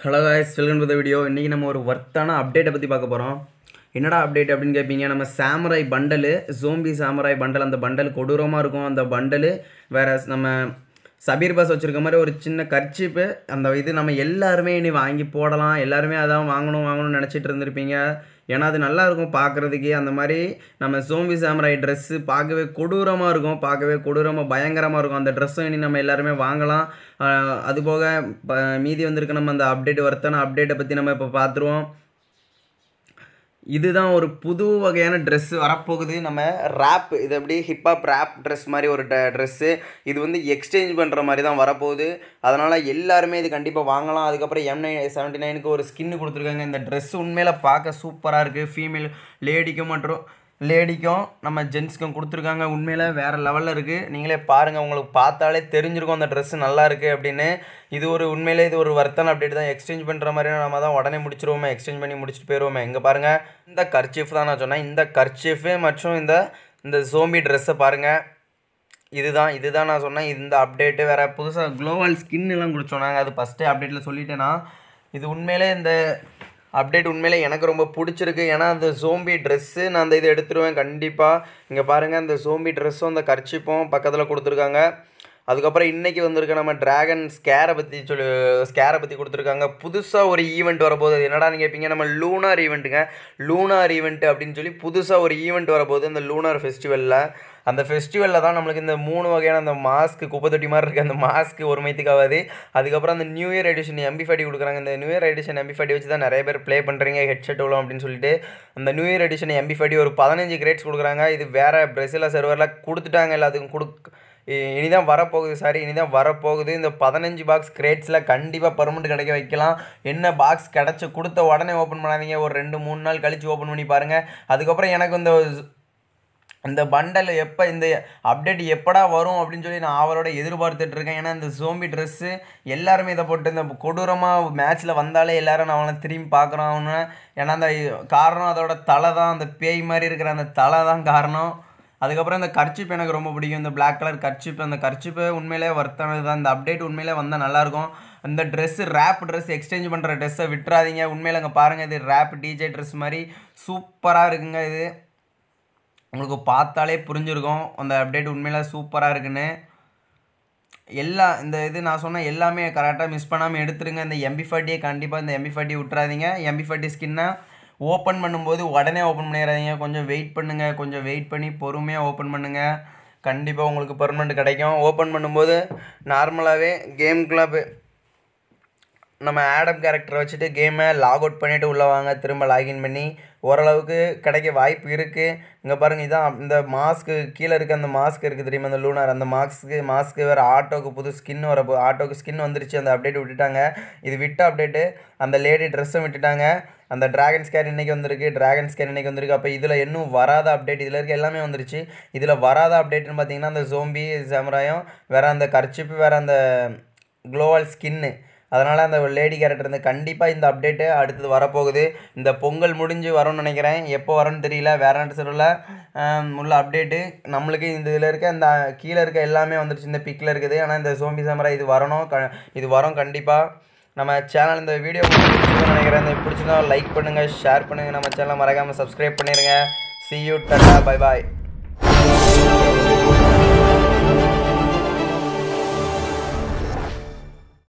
hello guys welcome to the video இன்றைக்கி நம்ம ஒரு ஒர்த்தான அப்டேட்டை பற்றி பார்க்க போகிறோம் என்னடா அப்டேட் அப்படின்னு கேட்பீங்க நம்ம samurai bundle zombie samurai bundle அந்த பண்டல் கொடூரமாக இருக்கும் அந்த பண்டலு வேறு நம்ம சபீர் பாஸ் வச்சுருக்க மாதிரி ஒரு சின்ன கர்ச்சிப்பு அந்த இது நம்ம எல்லாருமே இனி வாங்கி போடலாம் எல்லாருமே அதான் வாங்கணும் வாங்கணும்னு நினச்சிட்டு இருந்திருப்பீங்க ஏன்னா அது நல்லா இருக்கும் பார்க்குறதுக்கே அந்த மாதிரி நம்ம சோம்பி சாமுராய் ட்ரெஸ்ஸு பார்க்கவே கொடூரமாக இருக்கும் பார்க்கவே கொடூரமாக பயங்கரமாக இருக்கும் அந்த ட்ரெஸ்ஸும் இனி நம்ம எல்லாருமே வாங்கலாம் ஆஹ் அது போக ப- மீதி வந்திருக்க நம்ம அந்த அப்டேட் ஒர்த்தான அப்டேட்டை பற்றி நம்ம இப்போ பார்த்துருவோம் இதுதான் ஒரு புது வகையான ட்ரெஸ் வரப்போகுது நம்ம ரேப் இது அப்படியே ஹிப்ஹாப் ரேப் ட்ரெஸ் மாதிரி ஒரு ட்ரெஸ்ஸு இது வந்து எக்ஸ்சேஞ்ச் பண்ணுற மாதிரி தான் வரப்போகுது அதனால் எல்லாருமே இது கண்டிப்பாக வாங்கலாம் அதுக்கப்புறம் எம் நைன் செவன்ட்டி நைனுக்கு ஒரு ஸ்கின்னு கொடுத்துருக்காங்க இந்த ட்ரெஸ் உண்மையில் பார்க்க சூப்பராக இருக்குது ஃபீமேல் லேடிக்கும் மற்றும் லேடிக்கும் நம்ம ஜென்ஸ்க்கும் கொடுத்துருக்காங்க உண்மையில் வேறு லெவலில் இருக்குது நீங்களே பாருங்கள் உங்களுக்கு பார்த்தாலே தெரிஞ்சிருக்கும் அந்த ட்ரெஸ்ஸு நல்லா இருக்குது அப்படின்னு இது ஒரு உண்மையிலே இது ஒரு வர்த்தன அப்டேட் தான் எக்ஸ்சேஞ்ச் பண்ணுற மாதிரி நம்ம தான் உடனே முடிச்சிருவோமே எக்ஸ்சேஞ்ச் பண்ணி முடிச்சுட்டு போயிடுவோமே இங்கே பாருங்கள் இந்த கர்ச்சீஃப் தான் நான் சொன்னேன் இந்த கர்ச்சீஃபு மற்றும் இந்த இந்த ஜோம்பி ட்ரெஸ்ஸை பாருங்கள் இதுதான் இதுதான் நான் சொன்னேன் இந்த அப்டேட்டு வேறு புதுசாக குளோபல் ஸ்கின் எல்லாம் கொடுத்தோம் அது ஃபஸ்ட்டே அப்டேட்டில் சொல்லிட்டேன்னா இது உண்மையிலே இந்த அப்டேட் உண்மையிலே எனக்கு ரொம்ப பிடிச்சிருக்கு ஏன்னா அந்த ஜோம்பி ட்ரெஸ்ஸு நான் அந்த இதை எடுத்துருவேன் கண்டிப்பாக இங்கே பாருங்கள் அந்த ஜோம்பி ட்ரெஸ்ஸும் அந்த கர்ச்சிப்பும் பக்கத்தில் கொடுத்துருக்காங்க அதுக்கப்புறம் இன்றைக்கி வந்திருக்க நம்ம டிராகன் ஸ்கேரை பற்றி சொல்லி ஸ்கேரை பற்றி கொடுத்துருக்காங்க புதுசாக ஒரு ஈவெண்ட் வரப்போகுது அது என்னடான்னு கேட்பீங்க நம்ம லூனார் ஈவெண்ட்டுங்க லூனார் ஈவெண்ட் அப்படின்னு சொல்லி புதுசாக ஒரு ஈவெண்ட் வரப்போகுது அந்த லூனார் ஃபெஸ்டிவலில் அந்த ஃபெஸ்டிவலில் தான் நம்மளுக்கு இந்த மூணு வகையான அந்த மாஸ்க்கு குப்பை தொட்டி மாதிரி இருக்க அந்த மாஸ்க்கு ஒரு மைத்துக்காகாது அதுக்கப்புறம் அந்த new year edition MP forty கொடுக்குறாங்க இந்த new year edition MP forty வச்சு தான் நிறைய பேர் ப்ளே பண்ணுறீங்க ஹெட்செட் விழும் அப்படின்னு சொல்லிட்டு அந்த new year edition MP forty ஒரு பதினஞ்சு கிரேட்ஸ் கொடுக்குறாங்க இது வேறு பிரசிலா சர்வரில் கொடுத்துட்டாங்க எல்லாத்துக்கும் கொடுக் இ- இனிதான் வரப்போகுது சாரி இனிதான் வரப்போகுது இந்த பதினஞ்சு பாக்ஸ் கிரேட்ஸில் கண்டிப்பாக பர்மனெண்ட் கிடைக்க வைக்கலாம் என்ன பாக்ஸ் கிடச்சி கொடுத்த உடனே ஓப்பன் பண்ணாதீங்க ஒரு ரெண்டு மூணு நாள் கழித்து ஓப்பன் பண்ணி பாருங்கள் அதுக்கப்புறம் எனக்கு இந்த இந்த பண்டல் எப்போ இந்த அப்டேட் எப்படா வரும் அப்படின்னு சொல்லி நான் அவரோட எதிர்பார்த்துட்டு இருக்கேன் ஏன்னா இந்த ஜோம்பி ட்ரெஸ்ஸு எல்லாருமே இதை போட்டு இந்த கொடூரமாக மேட்ச்சில் வந்தாலே எல்லாரும் நான் அவனை திரும்பி பார்க்குறோம் அவனை ஏன்னா அந்த காரணம் அதோட தலை தான் அந்த பேய் மாதிரி இருக்கிற அந்த தலை தான் காரணம் அதுக்கப்புறம் இந்த கர்ச்சிப் எனக்கு ரொம்ப பிடிக்கும் இந்த Black கலர் கர்ச்சிப் அந்த கர்ச்சிப்பு உண்மையிலே வர்த்தானது தான் இந்த அப்டேட் உண்மையிலே வந்தால் நல்லாயிருக்கும் இந்த ட்ரெஸ்ஸு ரேப் ட்ரெஸ் எக்ஸ்சேஞ்ச் பண்ணுற ட்ரெஸ்ஸை விட்டுறாதீங்க உண்மையில இங்கே பாருங்கள் இது ரேப் டிஜே ட்ரெஸ் மாதிரி சூப்பராக இருக்குங்க இது உங்களுக்கு பார்த்தாலே புரிஞ்சிருக்கும் அந்த அப்டேட் உண்மையில சூப்பராக இருக்குன்னு எல்லா இந்த இது நான் சொன்ன எல்லாமே கரெக்டாக மிஸ் பண்ணாமல் எடுத்துருங்க இந்த எம்பி ஃபார்ட்டியை கண்டிப்பாக இந்த எம்பி ஃபார்ட்டி விட்றாதீங்க எம்பி ஃபார்ட்டி ஸ்கின்னை ஓப்பன் பண்ணும்போது உடனே ஓப்பன் பண்ணிடாதீங்க கொஞ்சம் வெயிட் பண்ணுங்கள் கொஞ்சம் வெயிட் பண்ணி பொறுமையாக ஓப்பன் பண்ணுங்கள் கண்டிப்பாக உங்களுக்கு பெர்மனெண்ட் கிடைக்கும் ஓப்பன் பண்ணும்போது நார்மலாகவே கேம் கிளப் நம்ம ஆடம் கேரக்டரை வச்சுட்டு கேமை லாக் அவுட் பண்ணிவிட்டு உள்ளே வாங்க திரும்ப லாகின் பண்ணி ஓரளவுக்கு கிடைக்க வாய்ப்பு இருக்குது இங்கே பாருங்கள் இதான் இந்த மாஸ்க்கு கீழே இருக்க அந்த மாஸ்க் இருக்குது தெரியுமா அந்த லூனார் அந்த மாஸ்க்கு மாஸ்க்கு வேறு ஆட்டோக்கு புது ஸ்கின் வரப்போ ஆட்டோக்கு ஸ்கின் வந்துருச்சு அந்த அப்டேட் விட்டுட்டாங்க இது விட்ட அப்டேட்டு அந்த லேடி ட்ரெஸ்ஸும் விட்டுட்டாங்க அந்த டிராகன் ஸ்கேர் இன்றைக்கி வந்திருக்கு டிராகன் ஸ்கேர் இன்றைக்கி வந்திருக்கு அப்போ இதில் இன்னும் வராத அப்டேட் இதில் இருக்க எல்லாமே வந்துருச்சு இதில் வராத அப்டேட்னு பார்த்தீங்கன்னா அந்த ஜோம்பி சாமுராயம் வேறு அந்த கர்ச்சிப்பு வேறு அந்த குளோவல் ஸ்கின்னு அதனால் அந்த லேடி கேரக்டர் வந்து கண்டிப்பாக இந்த அப்டேட்டு அடுத்தது வரப்போகுது இந்த பொங்கல் முடிஞ்சு வரும்னு நினைக்கிறேன் எப்போ வரும்னு தெரியல வேற நாட்டு சர்வரில் உள்ள அப்டேட்டு நம்மளுக்கு இந்த இதில் இருக்க இந்த கீழே இருக்க எல்லாமே வந்துருச்சு இந்த பிக்கில் இருக்குது ஆனால் இந்த சோம்பி சாமரா இது வரணும் க இது வரும் கண்டிப்பாக நம்ம சேனல் இந்த வீடியோ பிடிச்சிருக்குன்னு நினைக்கிறேன் இந்த பிடிச்சிருந்தா லைக் பண்ணுங்கள் ஷேர் பண்ணுங்கள் நம்ம சேனலை மறக்காமல் சப்ஸ்கிரைப் பண்ணிடுங்க see you tata bye bye